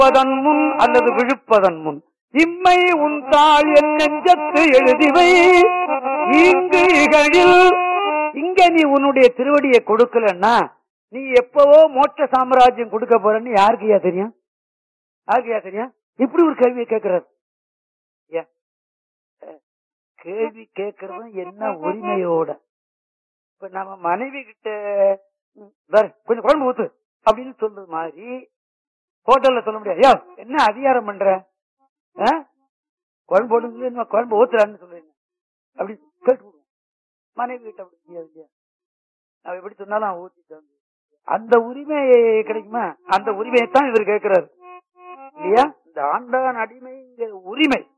விழிப்பதன் முன் அல்லது விழுப்பதன் முன் இம்மை உன் தாள் என் நெஞ்சத்து எழுதிவை இங்கு இகழில் இங்க நீ உன்னுடைய திருவடியை கொடுக்கலன்னா நீ எப்பவோ மோட்ச சாம்ராஜ்யம் கொடுக்க போறன்னு யாருக்குயா தெரியும் யாருக்குயா தெரியும் இப்படி ஒரு கேள்வியை கேட்கிறார் ஏன்? அஹ், கேள்வி கேட்கறதும் என்ன உரிமையோட இப்ப நம்ம மனைவி கிட்ட ம், வேற கொஞ்சம் குழம்பு ஊத்து அப்படின்னு சொல்றது மாதிரி ஹோட்டல்ல சொல்ல முடியாது ஐயா என்ன அதிகாரம் பண்ற ஆ? குழம்பு போடுங்க என்ன குழம்பு ஊத்துறான்னு சொல்றீங்க அப்படி கேட்டு விடுவோம் மனைவி கிட்ட அப்படி முடியாது இல்லையா அவ எப்படி சொன்னாலும் அவன் ஊத்தி தந்து அந்த உரிமை கிடைக்குமா அந்த உரிமையை தான் இவர் கேட்கிறாரு இல்லையா இந்த ஆண்டான் அடிமைங்கிற உரிமை